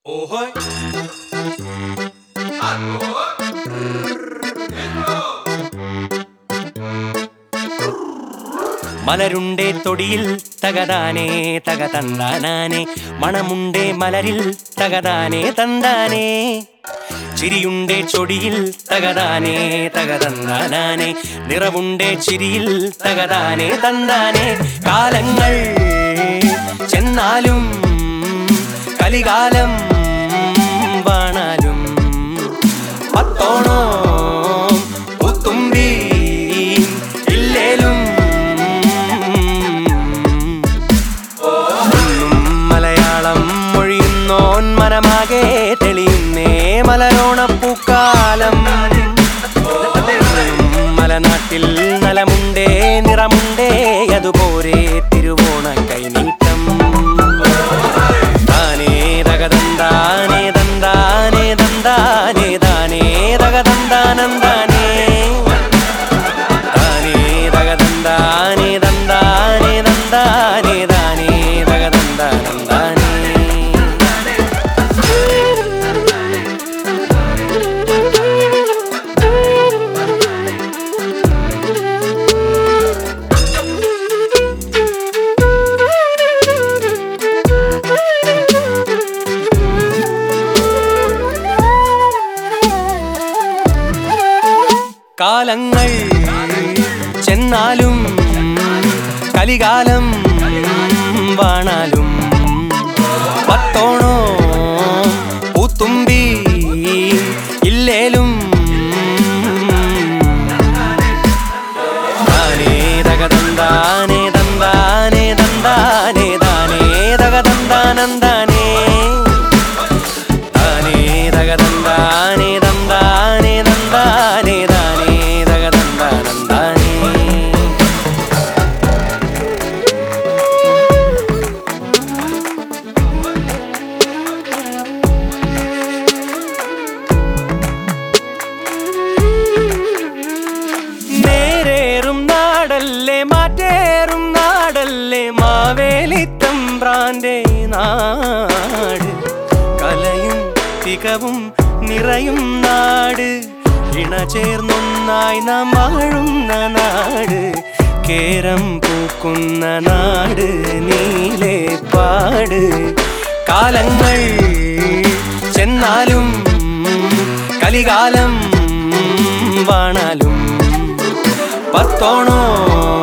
Ohoj. മലരുണ്ടേ തൊടിയിൽ തകതാനേ തക തന്താനാനേ മണമുണ്ടേ മലരിൽ തകതാനേ തന്താനേ ചിരിയുണ്ടേ ചൊടിയിൽ തകതാനേ തക തന്താനാനേ നിറവുണ്ടേ ചിരിയിൽ തകതാനേ തന്താനേ കാലങ്ങൾ ചെന്നാലും കലികാലം വാണാലും പത്തോണോ പുത്തുമ്പി ഇല്ലേലും ഒന്നും മലയാളം മൊഴിയുന്നോൻ മനമാകെ തെളിയുന്നേ മലരോണപ്പൂക്കാലം മലനാട്ടിൽ നലമുണ്ടേ നിറമുണ്ടേ അതുപോരെ തിരുവോണ കൈനീട്ടം താനേ തകതന്താനേ തന്താനേ തന്താനേ താനേ തകതന്താനന്താനേ താനേ തകതന്താനേ തന്താനേ തന്താനേ താനേ തകതന്താനന്താനേ കാലങ്ങൾ ചെന്നാലും കലികാലം വാണാലും പത്തോണോ പൂത്തുമ്പി ഇല്ലേലും താനേ തകതന്താനേ തന്താനേ തന്താനേ താനേ തകതന്താനന്താനേ താനേ തകതന്താനേ തന്താനേ തന്താനേ താനേ തകതന്താനന്താനേ നേരേറും നാടല്ലേ മാറ്റേറും നാടല്ലേ മാവേലിത്തമ്പ്രാന്റെ നാട് കലയും തികവും നിറയും നാട് ഇണചേർന്നൊന്നായി നാം വാഴുന്ന നാട് കേരം പൂക്കുന്ന നാട് നീലേ പാട് കാലങ്ങൾ ചെന്നാലും കലികാലം വാണാലും പത്തോണോ